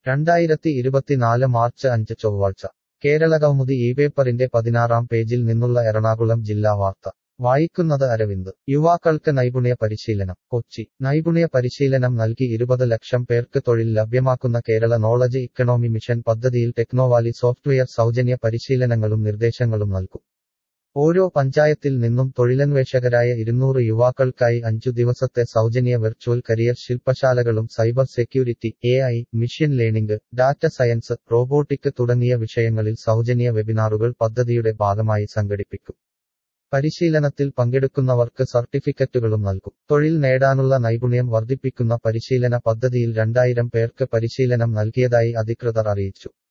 രണ്ടായിരത്തി ഇരുപത്തിനാല് മാർച്ച് അഞ്ച് ചൊവ്വാഴ്ച കേരളകൗമുദി ഈ പേപ്പറിന്റെ പതിനാറാം പേജിൽ നിന്നുള്ള എറണാകുളം ജില്ലാ വാർത്ത വായിക്കുന്നത് അരവിന്ദ് യുവാക്കൾക്ക് നൈപുണ്യ പരിശീലനം കൊച്ചി നൈപുണ്യ പരിശീലനം നൽകി ഇരുപത് ലക്ഷം പേർക്ക് തൊഴിൽ ലഭ്യമാക്കുന്ന കേരള നോളജ് ഇക്കണോമി മിഷൻ പദ്ധതിയിൽ ടെക്നോവാലി സോഫ്റ്റ്വെയർ സൗജന്യ പരിശീലനങ്ങളും നിർദ്ദേശങ്ങളും നൽകും ഓരോ പഞ്ചായത്തിൽ നിന്നും തൊഴിലന്വേഷകരായ ഇരുന്നൂറ് യുവാക്കൾക്കായി അഞ്ചു ദിവസത്തെ സൗജന്യ വെർച്വൽ കരിയർ ശില്പശാലകളും cyber security A I machine learning data science robotic തുടങ്ങിയ വിഷയങ്ങളിൽ സൗജന്യ വെബിനാറുകൾ പദ്ധതിയുടെ ഭാഗമായി സംഘടിപ്പിക്കും പരിശീലനത്തിൽ പങ്കെടുക്കുന്നവർക്ക് സർട്ടിഫിക്കറ്റുകളും നൽകും തൊഴിൽ നേടാനുള്ള നൈപുണ്യം വർദ്ധിപ്പിക്കുന്ന പരിശീലന പദ്ധതിയിൽ രണ്ടായിരം പേർക്ക് പരിശീലനം നൽകിയതായി അധികൃതർ അറിയിച്ചു